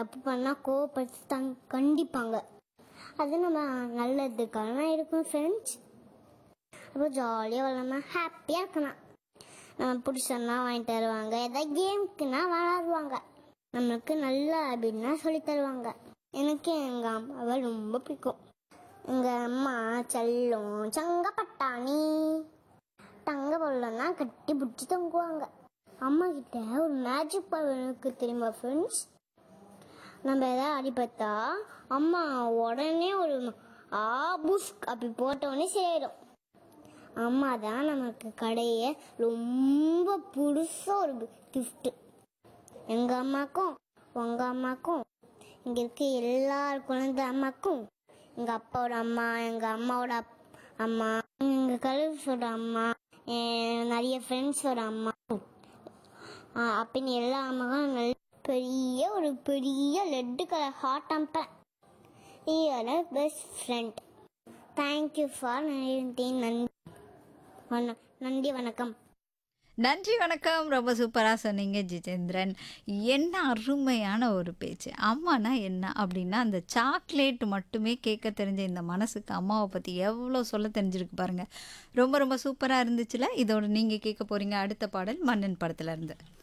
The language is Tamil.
தப்பு பண்ணால் கோவப்படுத்தி தங் கண்டிப்பாங்க அது நம்ம நல்லதுக்கான இருக்கும் ஃப்ரெண்ட்ஸ் அப்புறம் ஜாலியாக விளாடாம ஹாப்பியாக இருக்கலாம் நம்ம பிடிச்சோன்னா வாங்கிட்டு தருவாங்க ஏதாவது கேமுக்குன்னா விளாடுவாங்க நம்மளுக்கு நல்ல ஹாபிட்னா சொல்லி தருவாங்க எனக்கு எங்கள் அம்மாவை ரொம்ப பிடிக்கும் எங்கள் அம்மா செல்லம் சங்க பட்டாணி தங்க பொருளன்னா கட்டி பிடிச்சி தொங்குவாங்க அம்மா கிட்ட ஒரு மேஜிக் பவர் எனக்கு தெரியுமா ஃப்ரெண்ட்ஸ் நம்ம எதாவது அடிபட்டா அம்மா உடனே ஒரு ஆபுஸ் அப்படி போட்ட உடனே சரிடும் அம்மா தான் நமக்கு கடையை ரொம்ப புதுசாக ஒரு கிஃப்ட்டு எங்கள் அம்மாக்கும் உங்கள் அம்மாக்கும் இங்கே இருக்க எல்லார் குழந்தை அம்மாக்கும் எங்கள் அப்பாவோட அம்மா எங்கள் அம்மாவோட அப் அம்மா எங்கள் கலர்ஸோட அம்மா என் நிறைய ஃப்ரெண்ட்ஸோட அம்மா ஆ, அப்படின்னு எல்லா அம்மாவும் நல்ல பெரிய ஒரு பெரிய லெட்டு கலர் ஹாட் அம்பேன் ஈயோட பெஸ்ட் ஃப்ரெண்ட் தேங்க்யூ ஃபார் நன்றி நன்றி வண- நன்றி வணக்கம் நன்றி வணக்கம் ரொம்ப சூப்பராக சொன்னீங்க ஜிதேந்திரன் என்ன அருமையான ஒரு பேச்சு அம்மானா என்ன அப்படின்னா அந்த சாக்லேட் மட்டுமே கேட்க தெரிஞ்ச இந்த மனசுக்கு அம்மாவை பற்றி எவ்வளோ சொல்ல தெரிஞ்சிருக்கு பாருங்க ரொம்ப ரொம்ப சூப்பராக இருந்துச்சுல இதோட நீங்கள் கேட்க போகிறீங்க அடுத்த பாடல் மன்னன் படத்துல இருந்து